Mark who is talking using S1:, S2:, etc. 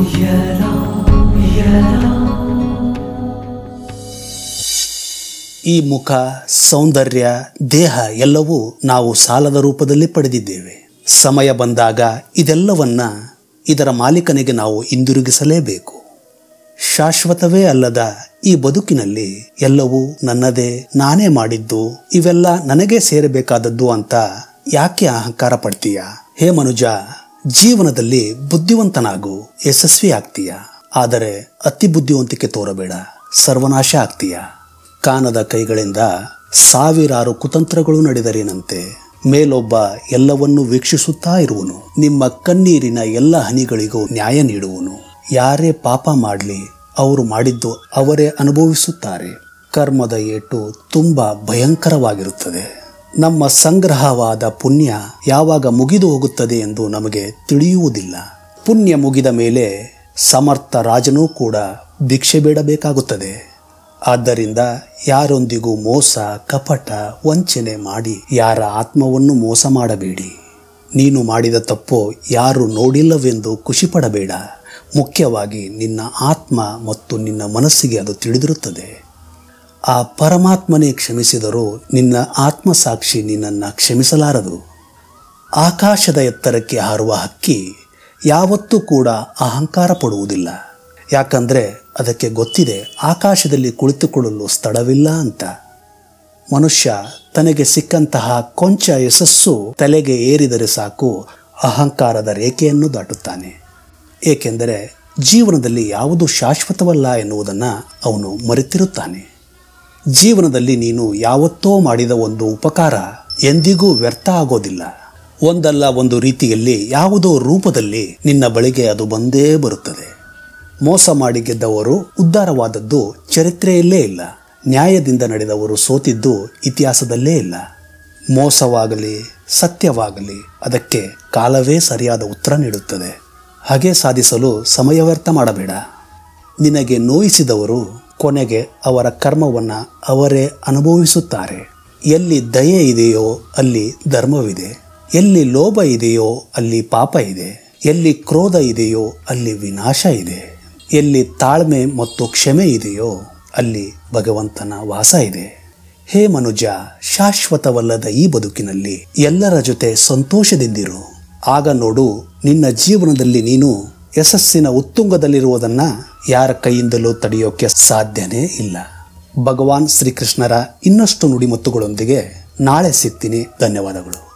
S1: ಈ ಮುಖ ಸೌಂದರ್ಯ ದೇಹ ಎಲ್ಲವೂ ನಾವು ಸಾಲದ ರೂಪದಲ್ಲಿ ಪಡೆದಿದ್ದೇವೆ ಸಮಯ ಬಂದಾಗ ಇದೆಲ್ಲವನ್ನ ಇದರ ಮಾಲೀಕನಿಗೆ ನಾವು ಹಿಂದಿರುಗಿಸಲೇಬೇಕು ಶಾಶ್ವತವೇ ಅಲ್ಲದ ಈ ಬದುಕಿನಲ್ಲಿ ಎಲ್ಲವೂ ನನ್ನದೇ ನಾನೇ ಮಾಡಿದ್ದು ಇವೆಲ್ಲ ನನಗೆ ಸೇರಬೇಕಾದದ್ದು ಅಂತ ಯಾಕೆ ಅಹಂಕಾರ ಪಡ್ತೀಯ ಹೇ ಮನುಜ ಜೀವನದಲ್ಲಿ ಬುದ್ಧಿವಂತನಾಗು ಯಶಸ್ವಿ ಆಗ್ತೀಯ ಆದರೆ ಅತಿ ಬುದ್ಧಿವಂತಿಕೆ ತೋರಬೇಡ ಸರ್ವನಾಶ ಆಗ್ತೀಯ ಕಾನದ ಕೈಗಳಿಂದ ಸಾವಿರಾರು ಕುತಂತ್ರಗಳು ನಡೆದರೇನಂತೆ ಮೇಲೊಬ್ಬ ಎಲ್ಲವನ್ನೂ ವೀಕ್ಷಿಸುತ್ತಾ ಇರುವನು ನಿಮ್ಮ ಕಣ್ಣೀರಿನ ಎಲ್ಲ ಹನಿಗಳಿಗೂ ನ್ಯಾಯ ನೀಡುವನು ಯಾರೇ ಪಾಪ ಮಾಡಲಿ ಅವರು ಮಾಡಿದ್ದು ಅವರೇ ಅನುಭವಿಸುತ್ತಾರೆ ಕರ್ಮದ ಏಟು ತುಂಬಾ ಭಯಂಕರವಾಗಿರುತ್ತದೆ ನಮ್ಮ ಸಂಗ್ರಹವಾದ ಪುಣ್ಯ ಯಾವಾಗ ಮುಗಿದು ಹೋಗುತ್ತದೆ ಎಂದು ನಮಗೆ ತಿಳಿಯುವುದಿಲ್ಲ ಪುಣ್ಯ ಮುಗಿದ ಮೇಲೆ ಸಮರ್ಥ ರಾಜನೂ ಕೂಡ ಭಿಕ್ಷೆ ಬೇಡಬೇಕಾಗುತ್ತದೆ ಆದ್ದರಿಂದ ಯಾರೊಂದಿಗೂ ಮೋಸ ಕಪಟ ವಂಚನೆ ಮಾಡಿ ಯಾರ ಆತ್ಮವನ್ನು ಮೋಸ ಮಾಡಬೇಡಿ ನೀನು ಮಾಡಿದ ತಪ್ಪು ಯಾರು ನೋಡಿಲ್ಲವೆಂದು ಖುಷಿಪಡಬೇಡ ಮುಖ್ಯವಾಗಿ ನಿನ್ನ ಆತ್ಮ ಮತ್ತು ನಿನ್ನ ಮನಸ್ಸಿಗೆ ಅದು ತಿಳಿದಿರುತ್ತದೆ ಆ ಪರಮಾತ್ಮನೇ ಕ್ಷಮಿಸಿದರೂ ನಿನ್ನ ಆತ್ಮಸಾಕ್ಷಿ ನಿನ್ನನ್ನು ಕ್ಷಮಿಸಲಾರದು ಆಕಾಶದ ಎತ್ತರಕ್ಕೆ ಹಾರುವ ಹಕ್ಕಿ ಯಾವತ್ತೂ ಕೂಡ ಅಹಂಕಾರ ಪಡುವುದಿಲ್ಲ ಯಾಕಂದರೆ ಅದಕ್ಕೆ ಗೊತ್ತಿದೆ ಆಕಾಶದಲ್ಲಿ ಕುಳಿತುಕೊಳ್ಳಲು ಸ್ಥಳವಿಲ್ಲ ಅಂತ ಮನುಷ್ಯ ತನಗೆ ಸಿಕ್ಕಂತಹ ಕೊಂಚ ಯಶಸ್ಸು ತಲೆಗೆ ಏರಿದರೆ ಸಾಕು ಅಹಂಕಾರದ ರೇಖೆಯನ್ನು ದಾಟುತ್ತಾನೆ ಏಕೆಂದರೆ ಜೀವನದಲ್ಲಿ ಯಾವುದು ಶಾಶ್ವತವಲ್ಲ ಎನ್ನುವುದನ್ನು ಅವನು ಮರೆತಿರುತ್ತಾನೆ ಜೀವನದಲ್ಲಿ ನೀನು ಯಾವತ್ತೋ ಮಾಡಿದ ಒಂದು ಉಪಕಾರ ಎಂದಿಗೂ ವ್ಯರ್ಥ ಆಗೋದಿಲ್ಲ ಒಂದಲ್ಲ ಒಂದು ರೀತಿಯಲ್ಲಿ ಯಾವುದೋ ರೂಪದಲ್ಲಿ ನಿನ್ನ ಬಳಿಗೆ ಅದು ಬಂದೇ ಬರುತ್ತದೆ ಮೋಸ ಮಾಡಿ ಗೆದ್ದವರು ಉದ್ಧಾರವಾದದ್ದು ಚರಿತ್ರೆಯಲ್ಲೇ ಇಲ್ಲ ನ್ಯಾಯದಿಂದ ನಡೆದವರು ಸೋತಿದ್ದು ಇತಿಹಾಸದಲ್ಲೇ ಇಲ್ಲ ಮೋಸವಾಗಲಿ ಸತ್ಯವಾಗಲಿ ಅದಕ್ಕೆ ಕಾಲವೇ ಸರಿಯಾದ ಉತ್ತರ ನೀಡುತ್ತದೆ ಹಾಗೆ ಸಾಧಿಸಲು ಸಮಯ ವ್ಯರ್ಥ ಮಾಡಬೇಡ ನಿನಗೆ ನೋಯಿಸಿದವರು ಕೊನೆಗೆ ಅವರ ಕರ್ಮವನ್ನು ಅವರೇ ಅನುಭವಿಸುತ್ತಾರೆ ಎಲ್ಲಿ ದಯೆ ಇದೆಯೋ ಅಲ್ಲಿ ಧರ್ಮವಿದೆ ಎಲ್ಲಿ ಲೋಭ ಇದೆಯೋ ಅಲ್ಲಿ ಪಾಪ ಇದೆ ಎಲ್ಲಿ ಕ್ರೋಧ ಇದೆಯೋ ಅಲ್ಲಿ ವಿನಾಶ ಇದೆ ಎಲ್ಲಿ ತಾಳ್ಮೆ ಮತ್ತು ಕ್ಷಮೆ ಇದೆಯೋ ಅಲ್ಲಿ ಭಗವಂತನ ವಾಸ ಇದೆ ಹೇ ಮನುಜ ಶಾಶ್ವತವಲ್ಲದ ಈ ಬದುಕಿನಲ್ಲಿ ಎಲ್ಲರ ಜೊತೆ ಸಂತೋಷದಿಂದಿರು ಆಗ ನೋಡು ನಿನ್ನ ಜೀವನದಲ್ಲಿ ನೀನು ಯಶಸ್ಸಿನ ಉತ್ತುಂಗದಲ್ಲಿರುವುದನ್ನ ಯಾರ ಕೈಯಿಂದಲೂ ತಡೆಯೋಕೆ ಸಾಧ್ಯನೇ ಇಲ್ಲ ಭಗವಾನ್ ಶ್ರೀಕೃಷ್ಣರ ಇನ್ನಷ್ಟು ನುಡಿಮುತ್ತುಗಳೊಂದಿಗೆ ನಾಳೆ ಸಿಗ್ತೀನಿ ಧನ್ಯವಾದಗಳು